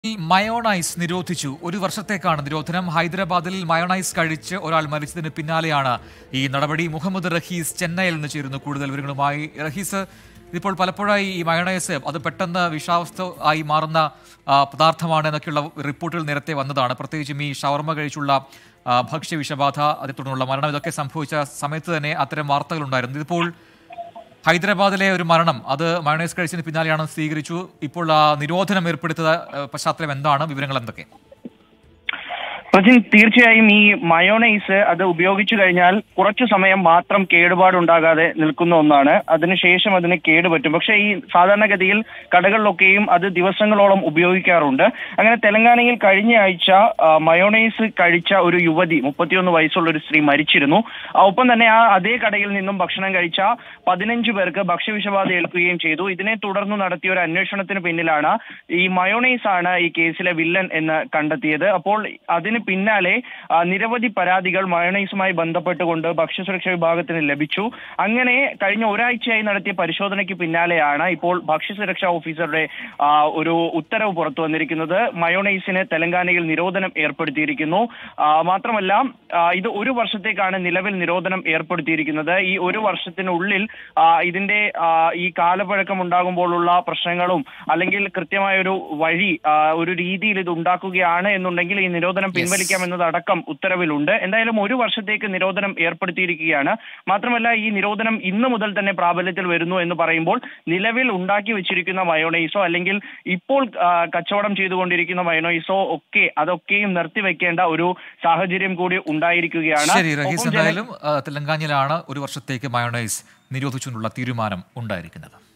ഈ മയോണൈസ് നിരോധിച്ചു ഒരു വർഷത്തേക്കാണ് നിരോധനം ഹൈദരാബാദിൽ മയോണൈസ് കഴിച്ച് ഒരാൾ മരിച്ചതിന് പിന്നാലെയാണ് ഈ നടപടി മുഹമ്മദ് റഹീസ് ചെന്നൈയിൽ നിന്ന് ചേരുന്നു കൂടുതൽ വിവരങ്ങളുമായി റഹീസ് ഇതിപ്പോൾ പലപ്പോഴായി ഈ മയോണൈസ് അത് പെട്ടെന്ന് വിഷാവസ്ഥ ആയി മാറുന്ന ആ, പദാർത്ഥമാണ് എന്നൊക്കെയുള്ള റിപ്പോർട്ടുകൾ നേരത്തെ വന്നതാണ് പ്രത്യേകിച്ചും ഈ ഷവർമ കഴിച്ചുള്ള ആ, ഭക്ഷ്യ വിഷബാധ അതേ തുടർന്നുള്ള മരണം ഇതൊക്കെ സംഭവിച്ച സമയത്ത് തന്നെ അത്തരം വാർത്തകൾ ഉണ്ടായിരുന്നു ഇതിപ്പോൾ ഹൈദരാബാദിലെ ഒരു മരണം അത് മയോണൈസ് കഴിച്ചതിന് പിന്നാലെയാണ് സ്വീകരിച്ചു ഇപ്പോൾ ആ നിരോധനം ഏർപ്പെടുത്തിയ ആ, പശ്ചാത്തലം എന്താണ് വിവരങ്ങൾ എന്തൊക്കെ പ്രജിൻ തീർച്ചയായും ഈ മയോണൈസ് അത് ഉപയോഗിച്ചു കഴിഞ്ഞാൽ കുറച്ചു സമയം മാത്രം കേടുപാടുണ്ടാകാതെ നിൽക്കുന്ന ഒന്നാണ് അതിനുശേഷം അതിന് കേടുപറ്റും പക്ഷേ ഈ സാധാരണഗതിയിൽ കടകളിലൊക്കെയും അത് ദിവസങ്ങളോളം ഉപയോഗിക്കാറുണ്ട് അങ്ങനെ തെലങ്കാനയിൽ കഴിഞ്ഞ ആഴ്ച ആ, മയോണൈസ് കഴിച്ച ഒരു യുവതി മുപ്പത്തിയൊന്ന് വയസ്സുള്ള ഒരു സ്ത്രീ മരിച്ചിരുന്നു ആ, ഒപ്പം തന്നെ ആ അതേ കടയിൽ നിന്നും ഭക്ഷണം കഴിച്ച പതിനഞ്ച് പേർക്ക് ഭക്ഷ്യവിഷബാധ ഏൽക്കുകയും ചെയ്തു ഇതിനെ തുടർന്ന് നടത്തിയ ഒരു അന്വേഷണത്തിന് പിന്നിലാണ് ഈ മയോണൈസ് ആണ് ഈ കേസിലെ വില്ലൻ എന്ന് കണ്ടെത്തിയത് അപ്പോൾ അതിന് പിന്നാലെ ആ, നിരവധി പരാതികൾ മയോണൈസുമായി ബന്ധപ്പെട്ടുകൊണ്ട് ഭക്ഷ്യസുരക്ഷാ വിഭാഗത്തിന് ലഭിച്ചു അങ്ങനെ കഴിഞ്ഞ ഒരാഴ്ചയായി നടത്തിയ പരിശോധനയ്ക്ക് പിന്നാലെയാണ് ഇപ്പോൾ ഭക്ഷ്യസുരക്ഷാ ഓഫീസറുടെ ആ, ഒരു ഉത്തരവ് പുറത്തു വന്നിരിക്കുന്നത് മയോണൈസിന് തെലങ്കാനയിൽ നിരോധനം ഏർപ്പെടുത്തിയിരിക്കുന്നു ആ, മാത്രമല്ല ആ, ഇത് ഒരു വർഷത്തേക്കാണ് നിലവിൽ നിരോധനം ഏർപ്പെടുത്തിയിരിക്കുന്നത് ഈ ഒരു വർഷത്തിനുള്ളിൽ ആ, ഇതിന്റെ ആ, ഈ കാലപ്പഴക്കം ഉണ്ടാകുമ്പോഴുള്ള പ്രശ്നങ്ങളും അല്ലെങ്കിൽ കൃത്യമായ ഒരു വഴി ആ, ഒരു രീതിയിൽ ഇത് ഉണ്ടാക്കുകയാണ് എന്നുണ്ടെങ്കിൽ ഈ നിരോധനം പിൻവലിക്കാം എന്നതടക്കം ഉത്തരവിലുണ്ട് എന്തായാലും ഒരു വർഷത്തേക്ക് നിരോധനം ഏർപ്പെടുത്തിയിരിക്കുകയാണ് മാത്രമല്ല ഈ നിരോധനം ഇന്ന് മുതൽ തന്നെ പ്രാബല്യത്തിൽ വരുന്നു എന്ന് പറയുമ്പോൾ നിലവിൽ ഉണ്ടാക്കി വെച്ചിരിക്കുന്ന മയോണൈസോ അല്ലെങ്കിൽ ഇപ്പോൾ ആ, കച്ചവടം ചെയ്തുകൊണ്ടിരിക്കുന്ന മയോണൈസോ ഒക്കെ അതൊക്കെയും നിർത്തിവെക്കേണ്ട ഒരു സാഹചര്യം കൂടി ഉണ്ടായിരിക്കുകയാണ് ശരി റഹീസ് ഒപ്പം ജന- എന്തായാലും ആ, തെലങ്കാനയിലാണ് ഒരു വർഷത്തേക്ക് മയോണൈസ് നിരോധിച്ചുകൊണ്ടുള്ള തീരുമാനം ഉണ്ടായിരിക്കുന്നത്